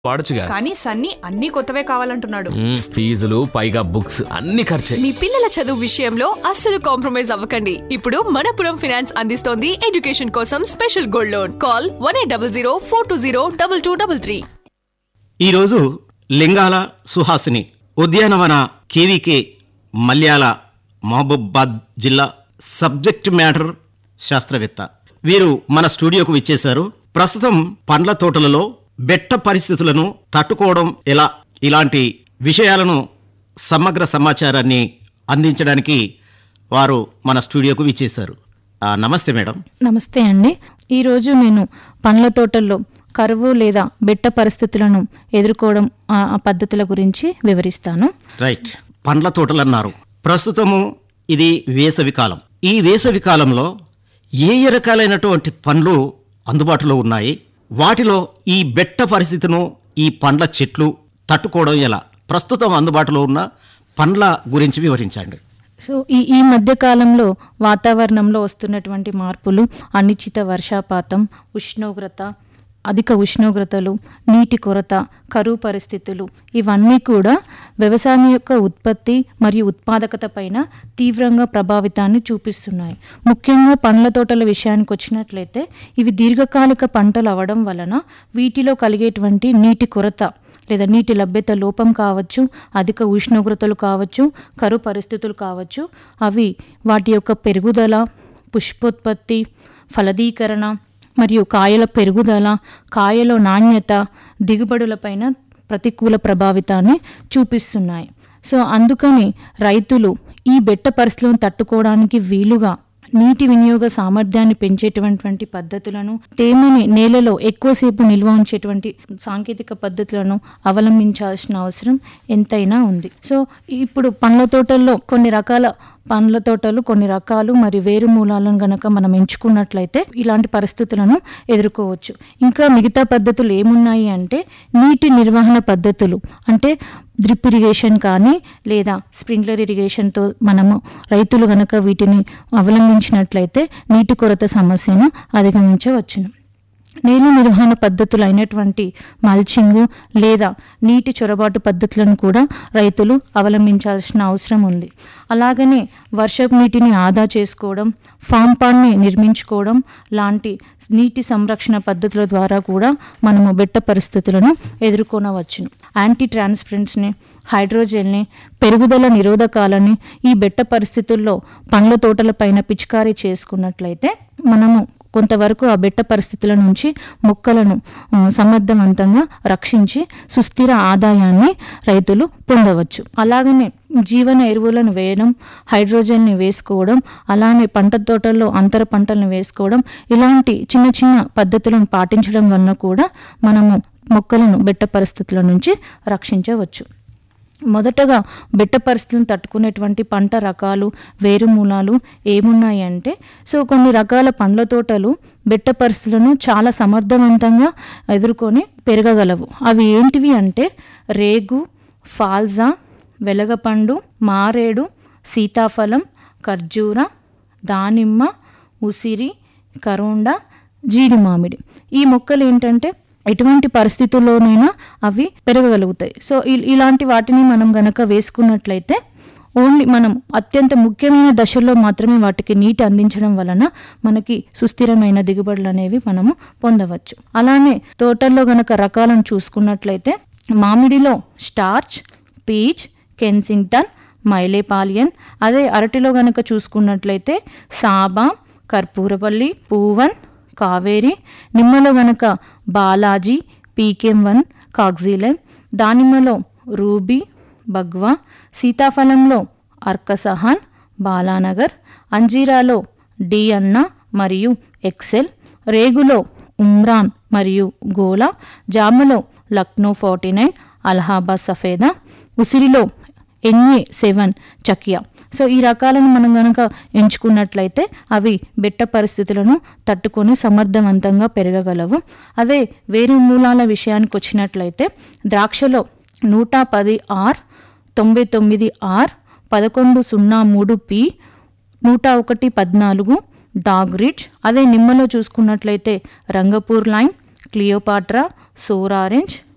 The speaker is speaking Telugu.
వాడొచ్చుగా కానీ సన్నీ అన్ని కొత్తవే కావాలంటున్నాడు మ్మ్, ఫీజులు పైగా బుక్స్ అన్ని ఖర్చే మీ పిల్లల చదువు విషయంలో అస్సలు కాంప్రమైజ్ అవ్వకండి ఇప్పుడు మనపురం ఫైనాన్స్ అందిస్తోంది ఎడ్యుకేషన్ కోసం special gold loan call one eight double zero four two zero double two double three ఈరోజు లింగాల సుహాసిని ఉద్యానవన కేవీకే మల్యాల మహబూబాద్ జిల్లా సబ్జెక్ట్ మ్యాటర్ శాస్త్రవేత్త వీరు మన స్టూడియోకు విచ్చేశారు ప్రస్తుతం పండ్ల తోటలలో బెట్ట పరిస్థితులను తట్టుకోవడం ఎలా ఇలాంటి విషయాలను సమగ్ర సమాచారాన్ని అందించడానికి వారు మన స్టూడియోకు విచ్చేశారు ఆ, నమస్తే మేడం నమస్తే అండి ఈరోజు నేను పండ్ల తోటల్లో కరువు లేదా బెట్ట పరిస్థితులను ఎదుర్కోవడం ఆ ఆ పద్ధతుల గురించి వివరిస్తాను రైట్ పండ్ల తోటలు అన్నారు ప్రస్తుతము ఇది వేసవి కాలం ఈ వేసవి కాలంలో ఏ ఏ రకాలైనటువంటి పండ్లు అందుబాటులో ఉన్నాయి వాటిలో ఈ బెట్ట పరిస్థితిను ఈ పండ్ల చెట్లు తట్టుకోవడం ఎలా ప్రస్తుతం అందుబాటులో ఉన్న పండ్ల గురించి వివరించండి సో ఈ ఈ మధ్య కాలంలో వాతావరణంలో వస్తున్నటువంటి మార్పులు అనిశ్చిత వర్షాపాతం ఉష్ణోగ్రత అధిక ఉష్ణోగ్రతలు నీటి కొరత కరువు పరిస్థితులు ఇవన్నీ కూడా వ్యవసాయం యొక్క ఉత్పత్తి మరియు ఉత్పాదకత పైన తీవ్రంగా ప్రభావితాన్ని చూపిస్తున్నాయి ముఖ్యంగా పండ్ల తోటల విషయానికి వచ్చినట్లయితే ఇవి దీర్ఘకాలిక పంటలు అవడం వలన వీటిలో కలిగేటువంటి నీటి కొరత లేదా నీటి లభ్యత లోపం కావచ్చు అధిక ఉష్ణోగ్రతలు కావచ్చు కరువు పరిస్థితులు కావచ్చు అవి వాటి యొక్క పెరుగుదల పుష్పోత్పత్తి ఫలదీకరణ మరియు కాయల పెరుగుదల కాయలో నాణ్యత దిగుబడులపైన ప్రతికూల ప్రభావితాన్ని చూపిస్తున్నాయి సో అందుకని రైతులు ఈ బెట్ట పరిస్థితులను తట్టుకోవడానికి వీలుగా నీటి వినియోగ సామర్థ్యాన్ని పెంచేటటువంటి పద్ధతులను తేమని నేలలో ఎక్కువసేపు నిల్వ ఉంచేటువంటి సాంకేతిక పద్ధతులను అవలంబించాల్సిన అవసరం ఎంతైనా ఉంది సో ఇప్పుడు పండ్ల తోటల్లో కొన్ని రకాల పండ్ల తోటలు కొన్ని రకాలు మరి వేరు మూలాలను గనక మనం ఎంచుకున్నట్లయితే ఇలాంటి పరిస్థితులను ఎదుర్కోవచ్చు ఇంకా మిగతా పద్ధతులు ఏమున్నాయి అంటే నీటి నిర్వహణ పద్ధతులు అంటే డ్రిప్ ఇరిగేషన్ కానీ లేదా స్ప్రింక్లర్ ఇరిగేషన్తో మనము రైతులు గనక వీటిని అవలంబించినట్లయితే నీటి కొరత సమస్యను అధిగమించవచ్చును నేల నిర్వహణ పద్ధతులు అయినటువంటి మల్చింగ్ లేదా నీటి చొరబాటు పద్ధతులను కూడా రైతులు అవలంబించాల్సిన అవసరం ఉంది అలాగనే వర్షపు నీటిని ఆదా చేసుకోవడం ఫామ్ పాండ్ని నిర్మించుకోవడం లాంటి నీటి సంరక్షణ పద్ధతుల ద్వారా కూడా మనము బెట్ట పరిస్థితులను ఎదుర్కొనవచ్చును యాంటీ ట్రాన్స్పరెంట్స్ని హైడ్రోజెల్ని పెరుగుదల నిరోధకాలని ఈ బెట్ట పరిస్థితుల్లో పండ్ల తోటలపైన పిచికారీ చేసుకున్నట్లయితే మనము కొంతవరకు ఆ బెట్ట పరిస్థితుల నుంచి మొక్కలను ఆ, సమర్థవంతంగా రక్షించి సుస్థిర ఆదాయాన్ని రైతులు పొందవచ్చు అలాగనే జీవన ఎరువులను వేయడం హైడ్రోజన్ని వేసుకోవడం అలానే పంట తోటల్లో అంతర పంటలను వేసుకోవడం ఇలాంటి చిన్న చిన్న పద్ధతులను పాటించడం వలన కూడా మనము మొక్కలను బెట్ట పరిస్థితుల నుంచి రక్షించవచ్చు మొదటగా బెట్ట పరిస్థితులను తట్టుకునేటువంటి పంట రకాలు వేరు మూలాలు ఏమున్నాయి అంటే సో కొన్ని రకాల పండ్ల తోటలు బెట్ట పరిస్థితులను చాలా సమర్థవంతంగా ఎదుర్కొని పెరగగలవు అవి ఏంటివి అంటే రేగు ఫాల్జా వెలగపండు మారేడు సీతాఫలం ఖర్జూర దానిమ్మ ఉసిరి కరోండ జీడి మామిడి ఈ మొక్కలు ఏంటంటే ఎటువంటి పరిస్థితుల్లోనైనా అవి పెరగగలుగుతాయి సో ఇ- ఇలాంటి వాటిని మనం గనక వేసుకున్నట్లయితే ఓన్లీ మనం అత్యంత ముఖ్యమైన దశల్లో మాత్రమే వాటికి నీటి అందించడం వలన మనకి సుస్థిరమైన దిగుబడులు అనేవి మనము పొందవచ్చు అలానే తోటల్లో గనక రకాలను చూసుకున్నట్లయితే మామిడిలో స్టార్చ్ పీచ్ కెన్సింగ్టన్ మైలేపాలియన్ అదే అరటిలో గనక చూసుకున్నట్లయితే సాబా కర్పూరపల్లి పూవన్ కావేరి నిమ్మలో గనక బాలాజీ పీకెం వన్ కాక్జీలెన్ దానిమ్మలో రూబీ బగ్వా సీతాఫలంలో అర్కసహాన్ బాలానగర్ అంజీరాలో డి అన్న మరియు ఎక్సెల్ రేగులో ఉమ్రాన్ మరియు గోలా జాములో లక్నో ఫార్టీ నైన్ అలహాబాద్ సఫేదా ఉసిరిలో ఎన్ఏ సెవెన్ చకియా సో ఈ రకాలను మనం గనక ఎంచుకున్నట్లయితే అవి బెట్ట పరిస్థితులను తట్టుకొని సమర్థవంతంగా పెరగగలవు అదే వేరు మూలాల విషయానికి వచ్చినట్లయితే ద్రాక్షలో నూట పది ఆర్ తొంభై తొమ్మిది ఆర్ పదకొండు సున్నా మూడు పి నూట ఒకటి పద్నాలుగు డాగ్ రిచ్ అదే నిమ్మలో చూసుకున్నట్లయితే Rangpur lime Cleopatra sour orange